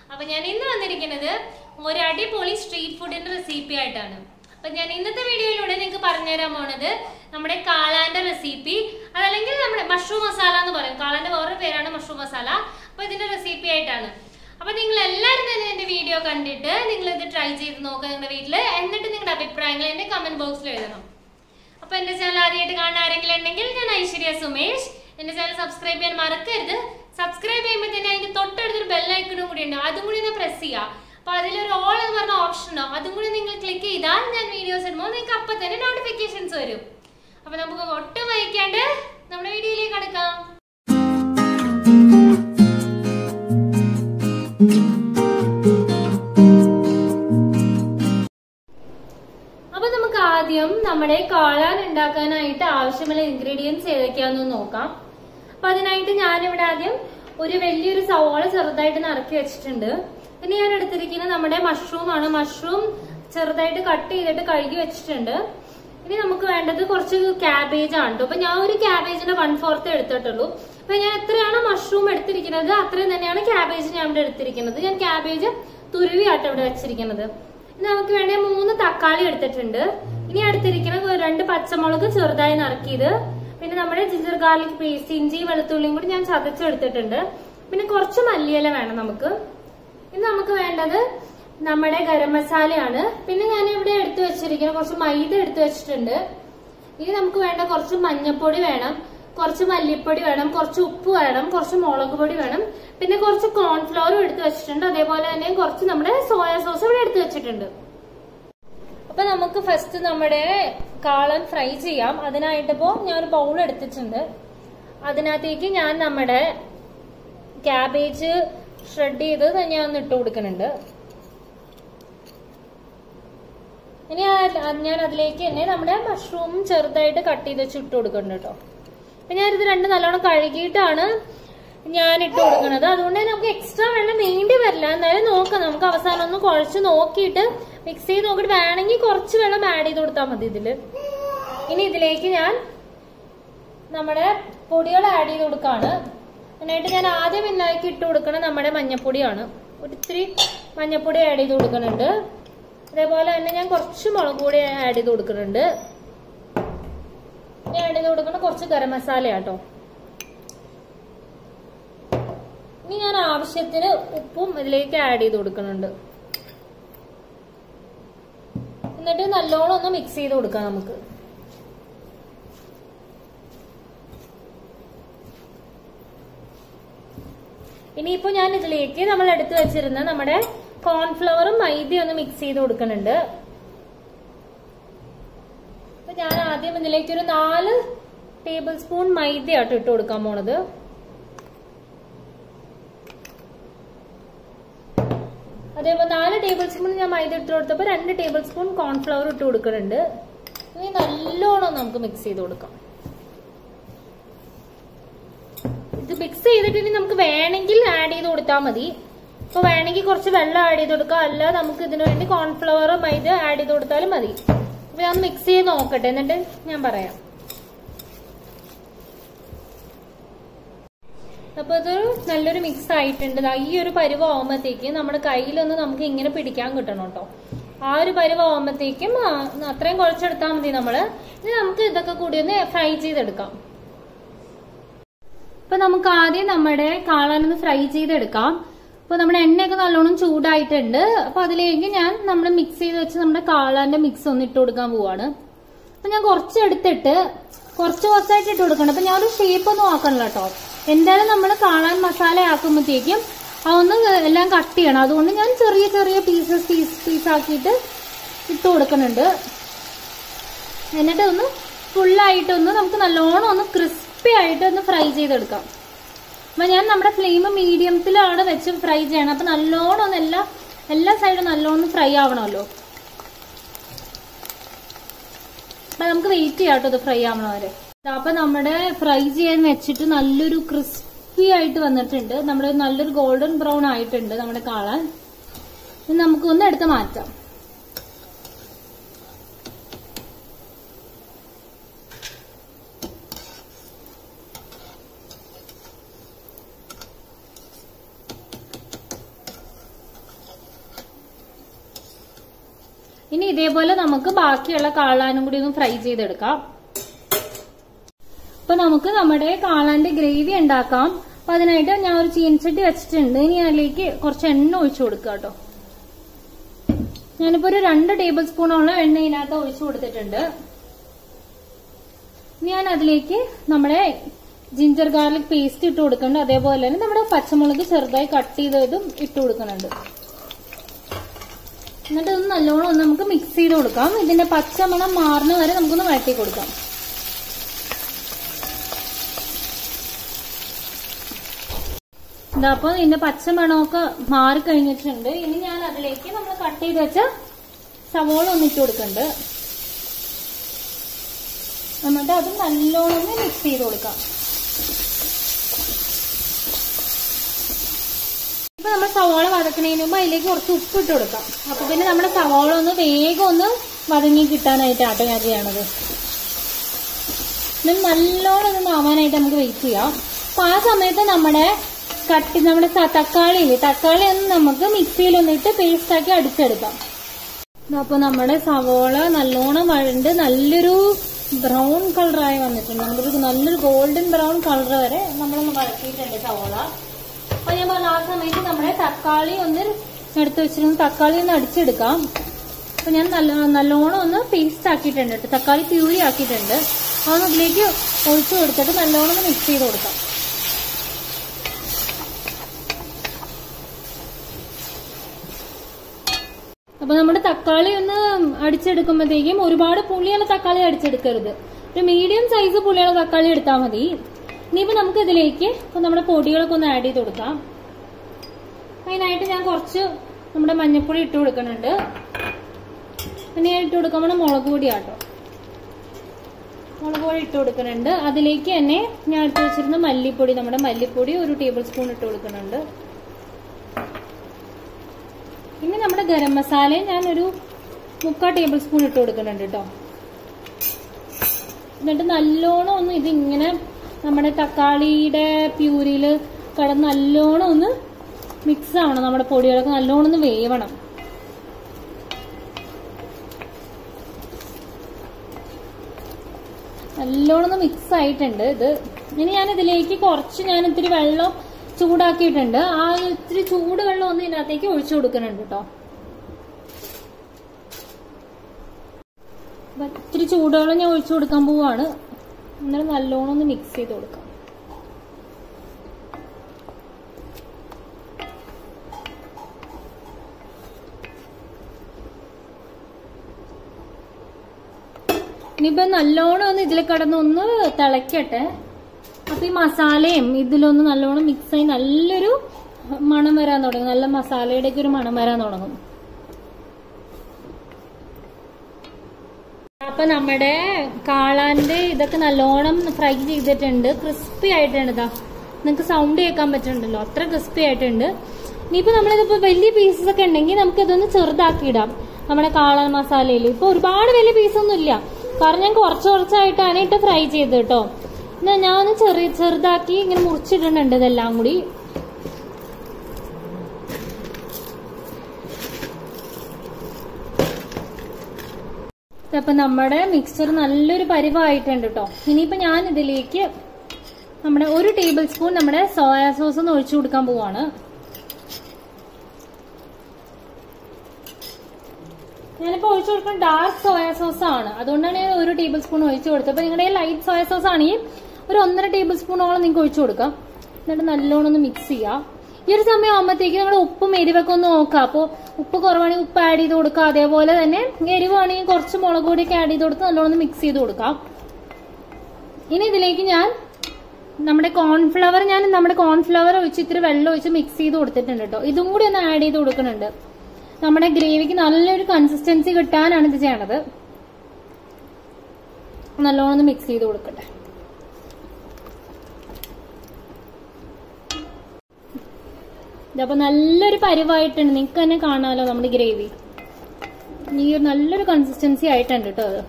അപ്പൊ ഞാൻ ഇന്ന് വന്നിരിക്കുന്നത് ഒരു അടിപൊളി സ്ട്രീറ്റ് ഫുഡിന്റെ റെസിപ്പി ആയിട്ടാണ് അപ്പൊ ഞാൻ ഇന്നത്തെ വീഡിയോയിലൂടെ നിങ്ങൾക്ക് പറഞ്ഞുതരാൻ പോണത് നമ്മുടെ കാളാന്റെ റെസിപ്പി അതല്ലെങ്കിൽ നമ്മുടെ മഷ്റൂം മസാല എന്ന് പറയും കാളാന്റെ വേറൊരു പേരാണ് മഷ്റൂം മസാല അപ്പൊ ഇതിന്റെ റെസിപ്പി ആയിട്ടാണ് അപ്പൊ നിങ്ങൾ എല്ലാവരും തന്നെ എന്റെ വീഡിയോ കണ്ടിട്ട് നിങ്ങൾ ഇത് ട്രൈ ചെയ്ത് നോക്കുക നിങ്ങളുടെ വീട്ടിൽ എന്നിട്ട് നിങ്ങളുടെ അഭിപ്രായങ്ങൾ എന്റെ കമന്റ് ബോക്സിൽ എഴുതണം അപ്പൊ എന്റെ ചാനൽ ആദ്യമായിട്ട് കാണാൻ ആരെങ്കിലും ഉണ്ടെങ്കിൽ ഞാൻ ഐശ്വര്യ സുമേഷ് എന്റെ ചാനൽ സബ്സ്ക്രൈബ് ചെയ്യാൻ മറക്കരുത് സബ്സ്ക്രൈബ് ചെയ്യുമ്പോൾ തന്നെ അതിന്റെ തൊട്ടടുത്തൊരു ബെല്ലൈക്കണും കൂടി ഉണ്ട് അതും കൂടി ഒന്ന് പ്രസ് ചെയ്യുക അപ്പൊ അതിലൊരു ഓൾ എന്ന് പറഞ്ഞ ഓപ്ഷൻ ഉണ്ടാവും അതും കൂടി നിങ്ങൾ ക്ലിക്ക് ചെയ്താൽ ഞാൻ വീഡിയോസ് ഇടുമ്പോൾ നിങ്ങൾക്ക് അപ്പൊ തന്നെ നോട്ടിഫിക്കേഷൻസ് വരും അപ്പൊ നമുക്ക് ഒട്ടും വൈകാണ്ട് നമ്മുടെ വീഡിയോയിലേക്ക് കടക്കാം അപ്പൊ നമുക്ക് ആദ്യം നമ്മുടെ കാളാൻ ഉണ്ടാക്കാനായിട്ട് ആവശ്യമുള്ള ഇൻഗ്രീഡിയൻസ് ഏതൊക്കെയാണെന്ന് നോക്കാം അപ്പൊ അതിനായിട്ട് ഞാനിവിടെ ആദ്യം ഒരു വലിയൊരു സവാള ചെറുതായിട്ട് നറുക്കി വെച്ചിട്ടുണ്ട് പിന്നെ ഞാൻ എടുത്തിരിക്കുന്നത് നമ്മുടെ മഷ്റൂം ആണ് മഷ്റൂം ചെറുതായിട്ട് കട്ട് ചെയ്തിട്ട് കഴുകി വെച്ചിട്ടുണ്ട് ഇനി നമുക്ക് വേണ്ടത് കുറച്ച് ക്യാബേജ് ആണ് കേട്ടോ അപ്പൊ ഞാൻ ഒരു ക്യാബേജിന്റെ വൺ ഫോർത്ത് എടുത്തിട്ടുള്ളൂ അപ്പൊ ഞാൻ എത്രയാണ് മഷ്റൂം എടുത്തിരിക്കുന്നത് അത്രയും തന്നെയാണ് ക്യാബേജ് ഞാൻ ഇവിടെ എടുത്തിരിക്കുന്നത് ഞാൻ ക്യാബേജ് തുരുവിയാട്ടോ ഇവിടെ വെച്ചിരിക്കുന്നത് ഇനി നമുക്ക് വേണ്ട മൂന്ന് തക്കാളി എടുത്തിട്ടുണ്ട് ഇനി എടുത്തിരിക്കുന്നത് ഒരു രണ്ട് പച്ചമുളക് ചെറുതായി നറുക്കിയത് പിന്നെ നമ്മുടെ ജിഞ്ചർ ഗാർലിക് പേസ്റ്റ് ഇഞ്ചി വെളുത്തുള്ളിയും കൂടി ഞാൻ ചതച്ചെടുത്തിട്ടുണ്ട് പിന്നെ കുറച്ച് മല്ലിയില വേണം നമുക്ക് ഇനി നമുക്ക് വേണ്ടത് നമ്മുടെ ഗരം മസാലയാണ് പിന്നെ ഞാൻ ഇവിടെ എടുത്തു വെച്ചിരിക്കുന്ന കുറച്ച് മൈദ എടുത്തു വെച്ചിട്ടുണ്ട് ഇനി നമുക്ക് വേണ്ട കുറച്ച് മഞ്ഞപ്പൊടി വേണം കുറച്ച് മല്ലിപ്പൊടി വേണം കുറച്ച് ഉപ്പ് വേണം കുറച്ച് മുളക് പൊടി വേണം പിന്നെ കുറച്ച് കോൺഫ്ലവറും എടുത്തു വെച്ചിട്ടുണ്ട് അതേപോലെ തന്നെ കുറച്ച് നമ്മുടെ സോയ സോസ് ഇവിടെ എടുത്തു വെച്ചിട്ടുണ്ട് അപ്പൊ നമുക്ക് ഫസ്റ്റ് നമ്മുടെ കാളൻ ഫ്രൈ ചെയ്യാം അതിനായിട്ടിപ്പോ ഞാൻ ഒരു ബൗൾ എടുത്തിട്ടുണ്ട് അതിനകത്തേക്ക് ഞാൻ നമ്മുടെ ക്യാബേജ് ഷ്രെഡ് ചെയ്ത് ഞാൻ ഒന്ന് ഇട്ട് കൊടുക്കുന്നുണ്ട് ഇനി ആ- ഞാൻ അതിലേക്ക് തന്നെ നമ്മുടെ മഷ്റൂം ചെറുതായിട്ട് കട്ട് ചെയ്ത് വെച്ച് ഇട്ട് കൊടുക്കുന്നുണ്ട് കേട്ടോ അപ്പൊ ഞാനിത് രണ്ട് നല്ലോണം കഴുകിയിട്ടാണ് ഞാൻ ഇട്ട് കൊടുക്കുന്നത് അതുകൊണ്ട് തന്നെ നമുക്ക് എക്സ്ട്രാ വെള്ളം വേണ്ടി വരില്ല എന്നാലും നോക്കാം നമുക്ക് അവസാനം ഒന്ന് കുഴച്ച് നോക്കിയിട്ട് മിക്സ് ചെയ്ത് നോക്കിയിട്ട് വേണമെങ്കിൽ കുറച്ച് വെള്ളം ആഡ് ചെയ്ത് കൊടുത്താൽ മതി ഇതില് ഇനി ഇതിലേക്ക് ഞാൻ നമ്മുടെ പൊടികൾ ആഡ് ചെയ്ത് കൊടുക്കാണ് അതിനായിട്ട് ഞാൻ ആദ്യം ഇന്നാക്കി ഇട്ട് കൊടുക്കണം നമ്മുടെ മഞ്ഞപ്പൊടിയാണ് ഒരിത്തിരി മഞ്ഞപ്പൊടി ആഡ് ചെയ്ത് കൊടുക്കുന്നുണ്ട് അതേപോലെ തന്നെ ഞാൻ കുറച്ച് മുളക് പൊടി ആഡ് ചെയ്ത് കൊടുക്കുന്നുണ്ട് ഇനി ആഡ് ചെയ്ത് കൊടുക്കുന്ന കുറച്ച് ഗരം മസാല കേട്ടോ ഇനി ഞാൻ ആവശ്യത്തിന് ഉപ്പും ഇതിലേക്ക് ആഡ് ചെയ്ത് കൊടുക്കുന്നുണ്ട് എന്നിട്ട് നല്ലോണം ഒന്ന് മിക്സ് ചെയ്ത് കൊടുക്കാം നമുക്ക് ഇനിയിപ്പോ ഞാൻ ഇതിലേക്ക് നമ്മൾ എടുത്തു വെച്ചിരുന്ന നമ്മുടെ കോൺഫ്ലവറും മൈദയും ഒന്ന് മിക്സ് ചെയ്ത് കൊടുക്കുന്നുണ്ട് അപ്പൊ ഞാൻ ആദ്യം ഇതിലേക്ക് ഒരു നാല് ടേബിൾ സ്പൂൺ മൈദയാട്ടോ ഇട്ട് കൊടുക്കാൻ പോണത് അതേപോലെ നാല് ടേബിൾ സ്പൂൺ ഞാൻ മൈദ ഇട്ട് കൊടുത്തപ്പോൾ രണ്ട് ടേബിൾ സ്പൂൺ കോൺഫ്ലവർ ഇട്ട് കൊടുക്കുന്നുണ്ട് ഇനി നല്ലോണം നമുക്ക് മിക്സ് ചെയ്ത് കൊടുക്കാം ഇത് മിക്സ് ചെയ്തിട്ട് ഇനി നമുക്ക് വേണമെങ്കിൽ ആഡ് ചെയ്ത് കൊടുത്താൽ മതി ഇപ്പൊ വേണമെങ്കിൽ കുറച്ച് വെള്ളം ആഡ് ചെയ്ത് കൊടുക്കാം അല്ല നമുക്ക് ഇതിനു വേണ്ടി കോൺഫ്ലവർ മൈദ ആഡ് ചെയ്ത് കൊടുത്താലും മതി അപ്പൊ ഞാൻ മിക്സ് ചെയ്ത് നോക്കട്ടെ എന്നിട്ട് ഞാൻ പറയാം അപ്പൊ ഇത് നല്ലൊരു മിക്സ് ആയിട്ടുണ്ട് ദാ ഈ ഒരു പരുവ ആവുമ്പത്തേക്ക് നമ്മുടെ കയ്യിലൊന്ന് നമുക്ക് ഇങ്ങനെ പിടിക്കാൻ കിട്ടണം കേട്ടോ ആ ഒരു പരുവ ആവുമ്പത്തേക്കും ആ, അത്രയും കുഴച്ചെടുത്താൽ മതി നമ്മള് ഇനി നമുക്ക് ഇതൊക്കെ കൂടി ഒന്ന് ഫ്രൈ ചെയ്തെടുക്കാം ഇപ്പൊ നമുക്ക് ആദ്യം നമ്മുടെ കാളാനൊന്ന് ഫ്രൈ ചെയ്തെടുക്കാം അപ്പൊ നമ്മുടെ എണ്ണയൊക്കെ നല്ലോണം ചൂടായിട്ടുണ്ട് അപ്പൊ അതിലേക്ക് ഞാൻ നമ്മൾ മിക്സ് ചെയ്ത് വെച്ച് നമ്മുടെ കാളാന്റെ മിക്സ് ഒന്ന് ഇട്ട് കൊടുക്കാൻ പോവാണ് അപ്പൊ ഞാൻ കുറച്ച് എടുത്തിട്ട് കുറച്ച് കുറച്ചായിട്ട് ഇട്ട് കൊടുക്കണം അപ്പൊ ഞാൻ ഒരു ഷേപ്പ് ഒന്നും ആക്കണല്ലോ കേട്ടോ എന്തായാലും നമ്മൾ കാളാൻ മസാല ആക്കുമ്പോഴത്തേക്കും അതൊന്ന് എല്ലാം കട്ട് ചെയ്യണം അതുകൊണ്ട് ഞാൻ ചെറിയ ചെറിയ പീസസ് പീസ് പീസ് ആക്കിയിട്ട് ഇട്ട് കൊടുക്കുന്നുണ്ട് എന്നിട്ട് ഒന്ന് ഫുള്ളായിട്ടൊന്ന് നമുക്ക് നല്ലോണം ഒന്ന് ക്രിസ്പി ആയിട്ട് ഒന്ന് ഫ്രൈ ചെയ്തെടുക്കാം അപ്പൊ ഞാൻ നമ്മുടെ ഫ്ലെയിം മീഡിയത്തിലാണ് വെച്ച് ഫ്രൈ ചെയ്യണം അപ്പൊ നല്ലോണം ഒന്ന് എല്ലാ എല്ലാ സൈഡും നല്ലോണം ഫ്രൈ ആവണമല്ലോ അപ്പൊ നമുക്ക് വെയിറ്റ് ചെയ്യാം കേട്ടോ ഇത് ഫ്രൈ ആവണ വരെ അപ്പൊ നമ്മുടെ ഫ്രൈ ചെയ്യാൻ വെച്ചിട്ട് നല്ലൊരു ക്രിസ്പി ആയിട്ട് വന്നിട്ടുണ്ട് നമ്മുടെ നല്ലൊരു ഗോൾഡൻ ബ്രൗൺ ആയിട്ടുണ്ട് നമ്മുടെ കാളാൻ ഇനി നമുക്ക് ഒന്ന് എടുത്ത് മാറ്റാം ഇനി ഇതേപോലെ നമുക്ക് ബാക്കിയുള്ള കാളാനും കൂടി ഒന്ന് ഫ്രൈ ചെയ്തെടുക്കാം അപ്പൊ നമുക്ക് നമ്മുടെ കാളാന്റെ ഗ്രേവി ഉണ്ടാക്കാം അപ്പൊ അതിനായിട്ട് ഞാൻ ഒരു ചീനച്ചട്ടി വെച്ചിട്ടുണ്ട് ഇനി അതിലേക്ക് കുറച്ച് എണ്ണ ഒഴിച്ചു കൊടുക്കുക കേട്ടോ ഞാനിപ്പോ ഒരു രണ്ട് ടേബിൾ സ്പൂണോളം എണ്ണ ഇതിനകത്ത് ഒഴിച്ചു കൊടുത്തിട്ടുണ്ട് ഇനി ഞാൻ അതിലേക്ക് നമ്മുടെ ജിഞ്ചർ ഗാർലിക് പേസ്റ്റ് ഇട്ട് കൊടുക്കുന്നുണ്ട് അതേപോലെ തന്നെ നമ്മുടെ പച്ചമുളക് ചെറുതായി കട്ട് ചെയ്തതും ഇട്ട് കൊടുക്കുന്നുണ്ട് എന്നിട്ട് ഒന്ന് നല്ലോണം ഒന്ന് നമുക്ക് മിക്സ് ചെയ്ത് കൊടുക്കാം ഇതിന്റെ പച്ചമണം മാറുന്ന വരെ നമുക്കൊന്ന് വഴറ്റി കൊടുക്കാം ഇതാ അപ്പൊ ഇതിന്റെ പച്ചമണമൊക്കെ മാറി കഴിഞ്ഞിട്ടുണ്ട് ഇനി ഞാൻ അതിലേക്ക് നമ്മൾ കട്ട് ചെയ്ത് വെച്ച സവോള ഒന്നിട്ട് കൊടുക്കുന്നുണ്ട് എന്നിട്ട് അത് നല്ലോണം ഒന്ന് മിക്സ് ചെയ്ത് കൊടുക്കാം ഇപ്പൊ നമ്മൾ സവോള വതക്കണതിന് മുമ്പ് അതിലേക്ക് കുറച്ച് ഉപ്പ് ഇട്ട് കൊടുക്കാം അപ്പൊ പിന്നെ നമ്മുടെ സവോള ഒന്ന് വേഗം ഒന്ന് വതങ്ങി കിട്ടാനായിട്ടാട്ടോ ഞാൻ ചെയ്യണത് ഇത് നല്ലോണം ഒന്ന് ആവാനായിട്ട് നമുക്ക് വെയിറ്റ് ചെയ്യാം അപ്പൊ ആ സമയത്ത് നമ്മുടെ കട്ടി നമ്മുടെ സ- തക്കാളി ഇല്ലേ തക്കാളി ഒന്ന് നമുക്ക് മിക്സിയിൽ ഒന്നിട്ട് പേസ്റ്റ് ആക്കി അടിച്ചെടുക്കാം അപ്പൊ നമ്മുടെ സവോള നല്ലോണം വഴണ്ട് നല്ലൊരു ബ്രൗൺ കളറായി വന്നിട്ടുണ്ട് നമുക്കൊരു നല്ലൊരു ഗോൾഡൻ ബ്രൗൺ കളർ വരെ നമ്മളൊന്ന് വഴക്കിയിട്ടുണ്ട് സവോള അപ്പൊ ഞാൻ പറഞ്ഞ ആ സമയത്ത് നമ്മുടെ തക്കാളി ഒന്ന് എടുത്ത് വെച്ചിരുന്ന തക്കാളി ഒന്ന് അടിച്ചെടുക്കാം അപ്പൊ ഞാൻ നല്ല നല്ലോണം ഒന്ന് പേസ്റ്റ് ആക്കിയിട്ടുണ്ട് കേട്ടോ. തക്കാളി പ്യൂരി ആക്കിയിട്ടുണ്ട് അതൊന്ന് ഇതിലേക്ക് ഒഴിച്ചു കൊടുത്തിട്ട് നല്ലോണം ഒന്ന് മിക്സ് ചെയ്ത് കൊടുക്കാം അപ്പൊ നമ്മുടെ തക്കാളി ഒന്ന് അടിച്ചെടുക്കുമ്പോഴത്തേക്കും ഒരുപാട് പുളിയുള്ള തക്കാളി അടിച്ചെടുക്കരുത് ഒരു മീഡിയം സൈസ് പുളിയുള്ള തക്കാളി എടുത്താൽ മതി ഇനിയിപ്പോ നമുക്ക് ഇതിലേക്ക് ഇപ്പൊ നമ്മുടെ പൊടികളൊക്കെ ഒന്ന് ആഡ് ചെയ്ത് കൊടുക്കാം അതിനായിട്ട് ഞാൻ കുറച്ച് നമ്മുടെ മഞ്ഞപ്പൊടി ഇട്ട് കൊടുക്കുന്നുണ്ട് പിന്നെ ഞാൻ ഇട്ട് കൊടുക്കുമ്പോൾ മുളക് പൊടിയാട്ടോ മുളക് പൊടി ഇട്ട് കൊടുക്കുന്നുണ്ട് അതിലേക്ക് തന്നെ ഞാൻ എടുത്ത് വെച്ചിരുന്ന മല്ലിപ്പൊടി നമ്മുടെ മല്ലിപ്പൊടി ഒരു ടേബിൾ സ്പൂൺ ഇട്ട് കൊടുക്കുന്നുണ്ട് പിന്നെ നമ്മുടെ ഗരം മസാലയും ഞാനൊരു മുക്കാൽ ടേബിൾ സ്പൂൺ ഇട്ട് കൊടുക്കുന്നുണ്ട് കേട്ടോ എന്നിട്ട് നല്ലോണം ഒന്ന് ഇതിങ്ങനെ നമ്മുടെ തക്കാളിയുടെ പ്യൂരിയിൽ കിടന്ന് നല്ലോണം ഒന്ന് മിക്സ് ആവണം നമ്മുടെ പൊടികളൊക്കെ നല്ലോണം ഒന്ന് വേവണം നല്ലോണം ഒന്ന് മിക്സ് ആയിട്ടുണ്ട് ഇത് ഇനി ഞാൻ ഇതിലേക്ക് കുറച്ച് ഞാൻ ഇത്തിരി വെള്ളം ചൂടാക്കിയിട്ടുണ്ട് ആ ഇത്തിരി ചൂട് വെള്ളം ഒന്ന് ഇതിനകത്തേക്ക് ഒഴിച്ചു കൊടുക്കുന്നുണ്ട് കേട്ടോ അപ്പൊ ഇത്തിരി ചൂടുവെള്ളം ഞാൻ ഒഴിച്ചു കൊടുക്കാൻ പോവാണ് എന്നിട്ട് നല്ലോണം ഒന്ന് മിക്സ് ചെയ്ത് കൊടുക്കാം ഇനിയിപ്പോ നല്ലോണം ഒന്ന് ഇതിൽ കിടന്ന് ഒന്ന് തിളക്കട്ടെ അപ്പൊ ഈ മസാലയും ഇതിലൊന്ന് നല്ലോണം മിക്സ് ആയി നല്ലൊരു മണം വരാൻ തുടങ്ങും നല്ല മസാലയുടെ ഒക്കെ ഒരു മണം വരാൻ തുടങ്ങും അപ്പൊ നമ്മുടെ കാളാന്റെ ഇതൊക്കെ നല്ലോണം ഫ്രൈ ചെയ്തിട്ടുണ്ട് ക്രിസ്പി ആയിട്ടുണ്ട് ഇതാ നിങ്ങൾക്ക് സൗണ്ട് കേൾക്കാൻ പറ്റുന്നുണ്ടല്ലോ അത്ര ക്രിസ്പി ആയിട്ടുണ്ട് ഇനിയിപ്പോ നമ്മളിതിപ്പോ വലിയ പീസസ് ഒക്കെ ഉണ്ടെങ്കിൽ നമുക്ക് ഇതൊന്ന് ചെറുതാക്കി ഇടാം നമ്മുടെ കാളൻ മസാലയിൽ ഇപ്പൊ ഒരുപാട് വലിയ പീസൊന്നും ഇല്ല കാരണം ഞാൻ കുറച്ച് കുറച്ചായിട്ടാണ് ഇട്ട് ഫ്രൈ ചെയ്ത് കേട്ടോ എന്നാ ഞാൻ ഒന്ന് ചെറിയ ചെറുതാക്കി ഇങ്ങനെ മുറിച്ചിടുന്നുണ്ട് ഇതെല്ലാം കൂടി അപ്പൊ നമ്മുടെ മിക്സ്ചർ നല്ലൊരു പരിവായിട്ടുണ്ട് കേട്ടോ ഇനിയിപ്പോ ഞാൻ ഇതിലേക്ക് നമ്മുടെ ഒരു ടേബിൾ സ്പൂൺ നമ്മുടെ സോയാ സോസ് ഒന്ന് ഒഴിച്ചു കൊടുക്കാൻ പോവാണ് ഞാനിപ്പോ ഒഴിച്ചു കൊടുക്കുന്ന ഡാർക്ക് സോയാ സോസ് ആണ് അതുകൊണ്ടാണ് ഞാൻ ഒരു ടേബിൾ സ്പൂൺ ഒഴിച്ചു കൊടുത്തത് അപ്പൊ നിങ്ങളുടെ ലൈറ്റ് സോയാ സോസ് ആണെങ്കിൽ ഒരു ഒന്നര ടേബിൾ സ്പൂണോളം നിങ്ങൾക്ക് ഒഴിച്ചു കൊടുക്കാം എന്നിട്ട് നല്ലോണം ഒന്ന് മിക്സ് ചെയ്യാം ഈ ഒരു സമയം ആകുമ്പോഴത്തേക്ക് നമ്മൾ ഉപ്പും എരിവൊക്കെ ഒന്ന് നോക്കാം അപ്പോൾ ഉപ്പ് കുറവാണെങ്കിൽ ഉപ്പ് ആഡ് ചെയ്ത് കൊടുക്കുക അതേപോലെ തന്നെ എരിവാണെങ്കിൽ കുറച്ച് മുളക് പൊടിയൊക്കെ ആഡ് ചെയ്ത് കൊടുത്ത് നല്ലോണം ഒന്ന് മിക്സ് ചെയ്ത് കൊടുക്കാം ഇനി ഇതിലേക്ക് ഞാൻ നമ്മുടെ കോൺഫ്ലവർ ഞാൻ നമ്മുടെ കോൺഫ്ലവർ ഒഴിച്ച് ഇത്തിരി വെള്ളം ഒഴിച്ച് മിക്സ് ചെയ്ത് കൊടുത്തിട്ടുണ്ട് കേട്ടോ ഇതും കൂടി ഒന്ന് ആഡ് ചെയ്ത് കൊടുക്കുന്നുണ്ട് നമ്മുടെ ഗ്രേവിക്ക് നല്ലൊരു കൺസിസ്റ്റൻസി കിട്ടാനാണ് ഇത് ചെയ്യണത് നല്ലോണം ഒന്ന് മിക്സ് ചെയ്ത് കൊടുക്കട്ടെ ഇതപ്പോ നല്ലൊരു പരിവായിട്ടുണ്ട് നിങ്ങൾക്ക് തന്നെ കാണാമല്ലോ നമ്മുടെ ഗ്രേവി ഈ ഒരു നല്ലൊരു കൺസിസ്റ്റൻസി ആയിട്ടുണ്ട് കേട്ടോ അത്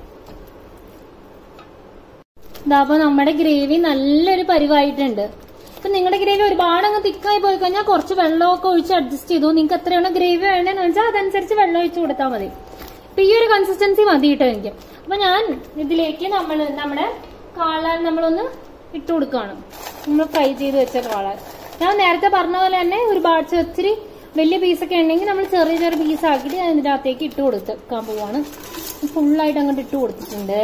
ഇതാ അപ്പൊ നമ്മുടെ ഗ്രേവി നല്ലൊരു പരിവായിട്ടുണ്ട് ഇപ്പൊ നിങ്ങളുടെ ഗ്രേവി ഒരുപാട് അങ്ങ് തിക്കായി പോയി കഴിഞ്ഞാൽ കുറച്ച് വെള്ളമൊക്കെ ഒഴിച്ച് അഡ്ജസ്റ്റ് ചെയ്തു നിങ്ങൾക്ക് എത്രയാണ് ഗ്രേവി വേണ്ടതെന്ന് വെച്ചാൽ അതനുസരിച്ച് വെള്ളം ഒഴിച്ച് കൊടുത്താൽ മതി അപ്പൊ ഈ ഒരു കൺസിസ്റ്റൻസി മതി കേട്ടോ എനിക്ക് അപ്പൊ ഞാൻ ഇതിലേക്ക് നമ്മൾ നമ്മുടെ കാളാൻ നമ്മളൊന്ന് ഇട്ട് കൊടുക്കുകയാണ് നമ്മൾ ഫ്രൈ ചെയ്ത് വെച്ച കാളാൻ ഞാൻ നേരത്തെ പറഞ്ഞ പോലെ തന്നെ ഒരുപാട് ഒത്തിരി വലിയ പീസൊക്കെ ഉണ്ടെങ്കിൽ നമ്മൾ ചെറിയ ചെറിയ പീസ് ആക്കിയിട്ട് ഞാൻ ഇതിന്റെ അകത്തേക്ക് ഇട്ട് കൊടുക്കാൻ പോവാണ് ഫുള്ളായിട്ട് അങ്ങോട്ട് ഇട്ട് കൊടുത്തിട്ടുണ്ട്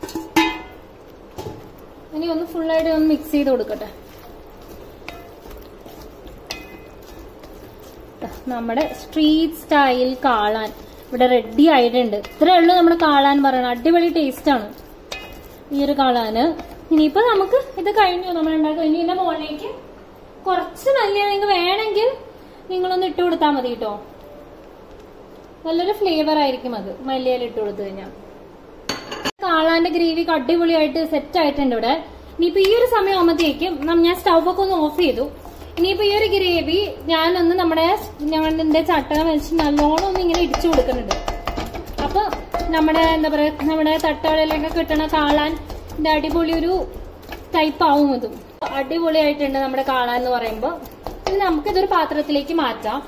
ഇനി ഒന്ന് ഫുള്ളായിട്ട് ഒന്ന് മിക്സ് ചെയ്ത് കൊടുക്കട്ടെ നമ്മുടെ സ്ട്രീറ്റ് സ്റ്റൈൽ കാളാൻ ഇവിടെ റെഡി ആയിട്ടുണ്ട് ഇത്രേ ഉള്ളൂ നമ്മുടെ കാളാൻ പറയണം അടിപൊളി ടേസ്റ്റ് ആണ് ഈ ഒരു കാളാന് ഇനിയിപ്പോ നമുക്ക് ഇത് കഴിഞ്ഞു നമ്മൾ ഉണ്ടാക്കി ഇനി ഇതിന്റെ മുകളിലേക്ക് കുറച്ച് നല്ല നിങ്ങൾക്ക് വേണമെങ്കിൽ നിങ്ങളൊന്ന് ഇട്ട് കൊടുത്താൽ മതി കേട്ടോ നല്ലൊരു ഫ്ലേവർ ആയിരിക്കും അത് മല്ലിയില ഇട്ട് കൊടുത്തു കഴിഞ്ഞാൽ കാളാന്റെ ഗ്രേവി അടിപൊളിയായിട്ട് സെറ്റ് ആയിട്ടുണ്ട് ഇവിടെ ഇനിയിപ്പോ ഈ ഒരു സമയം ആകുമ്പോഴത്തേക്കും നം- ഞാൻ സ്റ്റൗ ഒക്കെ ഒന്ന് ഓഫ് ചെയ്തു ഇനിയിപ്പോ ഈ ഒരു ഗ്രേവി ഞാനൊന്ന് നമ്മുടെ ഞങ്ങളുടെ ചട്ടകം വെച്ച് നല്ലോണം ഒന്ന് ഇങ്ങനെ ഇടിച്ചു കൊടുക്കുന്നുണ്ട് അപ്പൊ നമ്മുടെ എന്താ പറയാ നമ്മുടെ തട്ടുകളിലൊക്കെ കിട്ടണ കാളാൻ്റെ അടിപൊളി ഒരു ടൈപ്പ് ആവും അതും അടിപൊളിയായിട്ടുണ്ട് നമ്മുടെ കാളാൻ എന്ന് പറയുമ്പോ ഇനി നമുക്കിതൊരു പാത്രത്തിലേക്ക് മാറ്റാം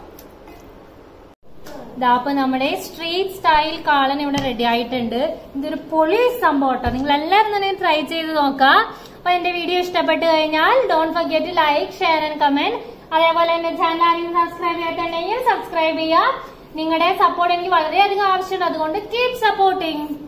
ഇതാ അപ്പൊ നമ്മുടെ സ്ട്രീറ്റ് സ്റ്റൈൽ കാളൻ ഇവിടെ റെഡി ആയിട്ടുണ്ട് ഇതൊരു പൊളി സംഭവം കേട്ടോ നിങ്ങൾ എല്ലാവരും തന്നെ ട്രൈ ചെയ്ത് നോക്കാം അപ്പൊ എന്റെ വീഡിയോ ഇഷ്ടപ്പെട്ട് കഴിഞ്ഞാൽ don't forget like share and comment അതേപോലെ എന്റെ ചാനൽ ആരെങ്കിലും സബ്സ്ക്രൈബ് ചെയ്തിട്ടുണ്ടെങ്കിൽ സബ്സ്ക്രൈബ് ചെയ്യാം നിങ്ങളുടെ സപ്പോർട്ട് എനിക്ക് വളരെയധികം ആവശ്യമുണ്ട് അതുകൊണ്ട് കീപ് സപ്പോർട്ടിങ്